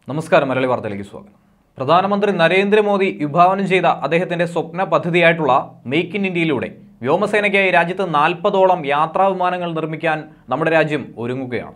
നമസ്കാരം മലയാളി വാർത്തയിലേക്ക് സ്വാഗതം പ്രധാനമന്ത്രി നരേന്ദ്രമോദി വിഭാവനം ചെയ്ത അദ്ദേഹത്തിന്റെ സ്വപ്ന പദ്ധതിയായിട്ടുള്ള മേക്ക് ഇൻ ഇന്ത്യയിലൂടെ വ്യോമസേനയ്ക്കായി രാജ്യത്ത് നാൽപ്പതോളം യാത്രാ വിമാനങ്ങൾ നിർമ്മിക്കാൻ നമ്മുടെ രാജ്യം ഒരുങ്ങുകയാണ്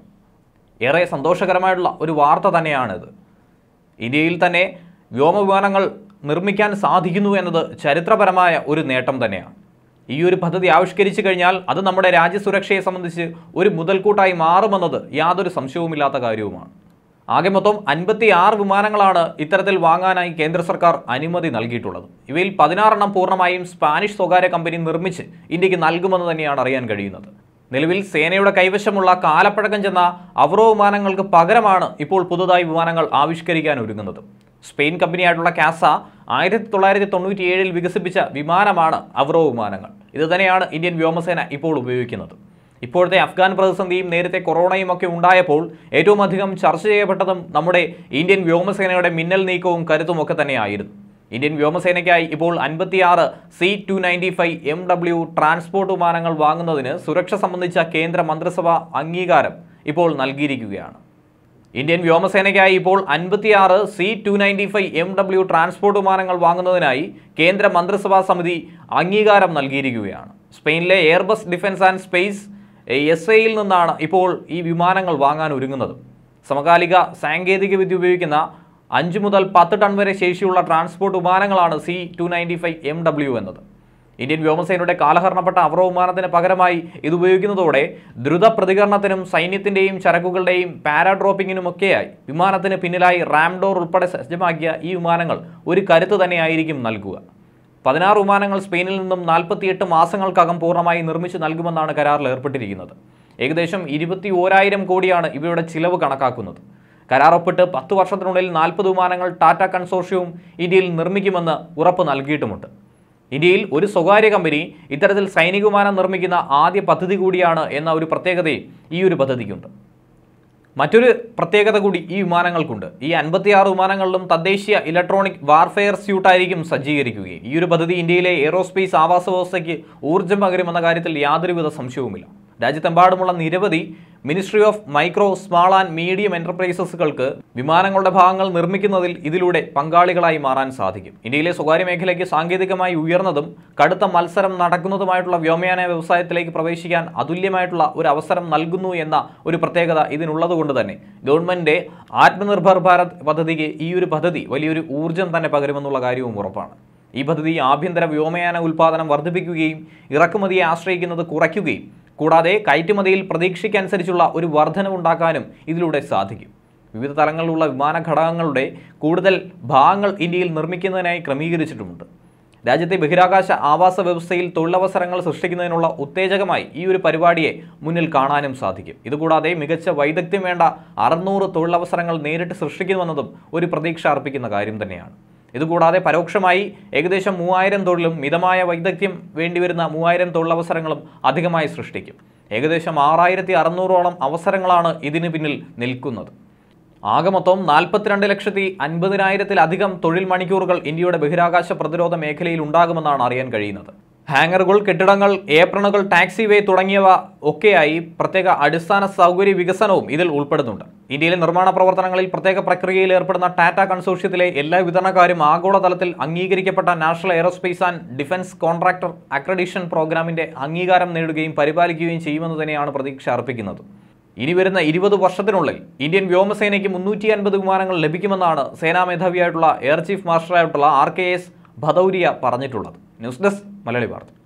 ഏറെ സന്തോഷകരമായിട്ടുള്ള ഒരു വാർത്ത തന്നെയാണിത് ഇന്ത്യയിൽ തന്നെ വ്യോമവിമാനങ്ങൾ നിർമ്മിക്കാൻ സാധിക്കുന്നു എന്നത് ചരിത്രപരമായ ഒരു നേട്ടം തന്നെയാണ് ഈ ഒരു പദ്ധതി ആവിഷ്കരിച്ചു കഴിഞ്ഞാൽ അത് നമ്മുടെ രാജ്യസുരക്ഷയെ സംബന്ധിച്ച് ഒരു മുതൽക്കൂട്ടായി മാറുമെന്നത് യാതൊരു സംശയവുമില്ലാത്ത കാര്യവുമാണ് ആകെ മൊത്തം അൻപത്തി ആറ് വിമാനങ്ങളാണ് ഇത്തരത്തിൽ വാങ്ങാനായി കേന്ദ്ര സർക്കാർ അനുമതി നൽകിയിട്ടുള്ളത് ഇവയിൽ പതിനാറെണ്ണം പൂർണ്ണമായും സ്പാനിഷ് സ്വകാര്യ കമ്പനി നിർമ്മിച്ച് ഇന്ത്യക്ക് നൽകുമെന്ന് തന്നെയാണ് അറിയാൻ കഴിയുന്നത് നിലവിൽ സേനയുടെ കൈവശമുള്ള കാലപ്പഴക്കം ചെന്ന അവറോ വിമാനങ്ങൾക്ക് പകരമാണ് ഇപ്പോൾ പുതുതായി വിമാനങ്ങൾ ആവിഷ്കരിക്കാൻ ഒരുങ്ങുന്നത് സ്പെയിൻ കമ്പനിയായിട്ടുള്ള കാസ ആയിരത്തി തൊള്ളായിരത്തി തൊണ്ണൂറ്റിയേഴിൽ വികസിപ്പിച്ച വിമാനമാണ് അവറോ വിമാനങ്ങൾ ഇത് തന്നെയാണ് ഇന്ത്യൻ വ്യോമസേന ഇപ്പോൾ ഉപയോഗിക്കുന്നത് ഇപ്പോഴത്തെ അഫ്ഗാൻ പ്രതിസന്ധിയും നേരത്തെ കൊറോണയും ഒക്കെ ഉണ്ടായപ്പോൾ ഏറ്റവും അധികം ചർച്ച ചെയ്യപ്പെട്ടതും നമ്മുടെ ഇന്ത്യൻ വ്യോമസേനയുടെ മിന്നൽ നീക്കവും കരുത്തും ഒക്കെ തന്നെയായിരുന്നു ഇന്ത്യൻ വ്യോമസേനയ്ക്കായി ഇപ്പോൾ അൻപത്തിയാറ് C two ninety five M W transport വിമാനങ്ങൾ വാങ്ങുന്നതിന് സുരക്ഷ സംബന്ധിച്ച കേന്ദ്ര മന്ത്രിസഭ അംഗീകാരം ഇപ്പോൾ നൽകിയിരിക്കുകയാണ് ഇന്ത്യൻ വ്യോമസേനയ്ക്കായി ഇപ്പോൾ അൻപത്തിയാറ് C two ninety five M W transport വിമാനങ്ങൾ വാങ്ങുന്നതിനായി കേന്ദ്ര മന്ത്രിസഭാ സമിതി അംഗീകാരം നൽകിയിരിക്കുകയാണ് സ്പെയിനിലെ Airbus defence and space S എയിൽ നിന്നാണ് ഇപ്പോൾ ഈ വിമാനങ്ങൾ വാങ്ങാൻ ഒരുങ്ങുന്നത് സമകാലിക സാങ്കേതിക വിദ്യ ഉപയോഗിക്കുന്ന അഞ്ച് മുതൽ പത്ത് ടൺ വരെ ശേഷിയുള്ള ട്രാൻസ്പോർട്ട് വിമാനങ്ങളാണ് C two ninety five M W എന്നത് ഇന്ത്യൻ വ്യോമസേനയുടെ കാലഹരണപ്പെട്ട അവറോ വിമാനത്തിന് പകരമായി ഇത് ഉപയോഗിക്കുന്നതോടെ ദ്രുത പ്രതികരണത്തിനും സൈന്യത്തിന്റെയും ചരക്കുകളുടെയും പാരാഡ്രോപ്പിങ്ങിനുമൊക്കെയായി വിമാനത്തിന് പിന്നിലായി റാംഡോർ ഉൾപ്പെടെ സജ്ജമാക്കിയ ഈ വിമാനങ്ങൾ ഒരു കരുത്ത് തന്നെയായിരിക്കും നൽകുക പതിനാറ് വിമാനങ്ങൾ സ്പെയിനിൽ നിന്നും നാൽപ്പത്തിയെട്ട് മാസങ്ങൾക്കകം പൂർണ്ണമായി നിർമ്മിച്ചു നൽകുമെന്നാണ് കരാറിൽ ഏർപ്പെട്ടിരിക്കുന്നത് ഏകദേശം ഇരുപത്തി ഓരായിരം കോടിയാണ് ഇവയുടെ ചിലവ് കണക്കാക്കുന്നത് കരാർ ഒപ്പിട്ട് പത്ത് വർഷത്തിനുള്ളിൽ നാൽപ്പത് വിമാനങ്ങൾ ടാറ്റ കൺസോർഷ്യവും ഇന്ത്യയിൽ നിർമ്മിക്കുമെന്ന് ഉറപ്പ് നൽകിയിട്ടുമുണ്ട് ഇന്ത്യയിൽ ഒരു സ്വകാര്യ കമ്പനി ഇത്തരത്തിൽ സൈനിക വിമാനം നിർമ്മിക്കുന്ന ആദ്യ പദ്ധതി കൂടിയാണ് എന്ന ഒരു പ്രത്യേകതയും ഈ ഒരു പദ്ധതിക്കുണ്ട് മറ്റൊരു പ്രത്യേകത കൂടി ഈ വിമാനങ്ങൾക്കുണ്ട് ഈ അൻപത്തിയാറ് വിമാനങ്ങളിലും തദ്ദേശീയ ഇലക്ട്രോണിക് വാർഫെയർ സ്യൂട്ടായിരിക്കും സജ്ജീകരിക്കുകയും ഈ ഒരു പദ്ധതി ഇന്ത്യയിലെ എയ്റോസ്പേസ് ആവാസ വ്യവസ്ഥയ്ക്ക് ഊർജ്ജം പകരുമെന്ന കാര്യത്തിൽ യാതൊരുവിധ സംശയവുമില്ല രാജ്യത്തെമ്പാടുമുള്ള നിരവധി ministry of micro small and medium എന്റർപ്രൈസസുകൾക്ക് വിമാനങ്ങളുടെ ഭാഗങ്ങൾ നിർമ്മിക്കുന്നതിൽ ഇതിലൂടെ പങ്കാളികളായി മാറാൻ സാധിക്കും ഇന്ത്യയിലെ സ്വകാര്യ മേഖലയ്ക്ക് സാങ്കേതികമായി ഉയർന്നതും കടുത്ത മത്സരം നടക്കുന്നതുമായിട്ടുള്ള വ്യോമയാന വ്യവസായത്തിലേക്ക് പ്രവേശിക്കാൻ അതുല്യമായിട്ടുള്ള ഒരു അവസരം നൽകുന്നു എന്ന ഒരു പ്രത്യേകത ഇതിനുള്ളതുകൊണ്ട് തന്നെ ഗവൺമെന്റിന്റെ ആത്മനിർഭർ ഭാരത് പദ്ധതിക്ക് ഈ ഒരു പദ്ധതി വലിയൊരു ഊർജ്ജം തന്നെ പകരുമെന്നുള്ള കാര്യവും ഉറപ്പാണ് ഈ പദ്ധതി ആഭ്യന്തര വ്യോമയാന ഉൽപ്പാദനം വർദ്ധിപ്പിക്കുകയും ഇറക്കുമതിയെ ആശ്രയിക്കുന്നത് കുറയ്ക്കുകയും കൂടാതെ കയറ്റുമതിയിൽ പ്രതീക്ഷയ്ക്കനുസരിച്ചുള്ള ഒരു വർധനവുണ്ടാക്കാനും ഇതിലൂടെ സാധിക്കും വിവിധ തലങ്ങളിലുള്ള വിമാന ഘടകങ്ങളുടെ കൂടുതൽ ഭാഗങ്ങൾ ഇന്ത്യയിൽ നിർമ്മിക്കുന്നതിനായി ക്രമീകരിച്ചിട്ടുമുണ്ട് രാജ്യത്തെ ബഹിരാകാശ ആവാസ വ്യവസ്ഥയിൽ തൊഴിലവസരങ്ങൾ സൃഷ്ടിക്കുന്നതിനുള്ള ഉത്തേജകമായി ഈ ഒരു പരിപാടിയെ മുന്നിൽ കാണാനും സാധിക്കും ഇതുകൂടാതെ മികച്ച വൈദഗ്ധ്യം വേണ്ട അറുന്നൂറ് തൊഴിലവസരങ്ങൾ നേരിട്ട് സൃഷ്ടിക്കുമെന്നതും ഒരു പ്രതീക്ഷ അർപ്പിക്കുന്ന കാര്യം തന്നെയാണ് ഇതുകൂടാതെ പരോക്ഷമായി ഏകദേശം മൂവായിരം തൊഴിലും മിതമായ വൈദഗ്ധ്യം വേണ്ടിവരുന്ന മൂവായിരം തൊഴിലവസരങ്ങളും അധികമായി സൃഷ്ടിക്കും ഏകദേശം ആറായിരത്തി അറുന്നൂറോളം അവസരങ്ങളാണ് ഇതിന് പിന്നിൽ നിൽക്കുന്നത് ആകെ മൊത്തം നാൽപ്പത്തിരണ്ട് ലക്ഷത്തി അൻപതിനായിരത്തിലധികം തൊഴിൽ മണിക്കൂറുകൾ ഇന്ത്യയുടെ ബഹിരാകാശ പ്രതിരോധ മേഖലയിൽ ഉണ്ടാകുമെന്നാണ് അറിയാൻ കഴിയുന്നത് ഹാങ്ങറുകൾ കെട്ടിടങ്ങൾ ഏപ്രണുകൾ ടാക്സി വേ തുടങ്ങിയവ ഒക്കെയായി പ്രത്യേക അടിസ്ഥാന സൗകര്യ വികസനവും ഇതിൽ ഉൾപ്പെടുന്നുണ്ട് ഇന്ത്യയിലെ നിർമ്മാണ പ്രവർത്തനങ്ങളിൽ പ്രത്യേക പ്രക്രിയയിൽ ഏർപ്പെടുന്ന ടാറ്റ കൺസോർഷ്യത്തിലെ എല്ലാ വിതരണക്കാരും ആഗോളതലത്തിൽ അംഗീകരിക്കപ്പെട്ട national aerospace and defence contractor accreditation പ്രോഗ്രാമിന്റെ അംഗീകാരം നേടുകയും പരിപാലിക്കുകയും ചെയ്യുമെന്ന് തന്നെയാണ് പ്രതീക്ഷ അർപ്പിക്കുന്നത് ഇനി വരുന്ന ഇരുപത് വർഷത്തിനുള്ളിൽ ഇന്ത്യൻ വ്യോമസേനയ്ക്ക് മുന്നൂറ്റി അൻപത് വിമാനങ്ങൾ ലഭിക്കുമെന്നാണ് സേനാ മേധാവിയായിട്ടുള്ള എയർ ചീഫ് മാസ്റ്ററായിട്ടുള്ള ആർ കെ എസ് ഭദൌരിയ പറഞ്ഞിട്ടുള്ളത് ന്യൂസ് ഡെസ്ക് മലയാളി വാർത്ത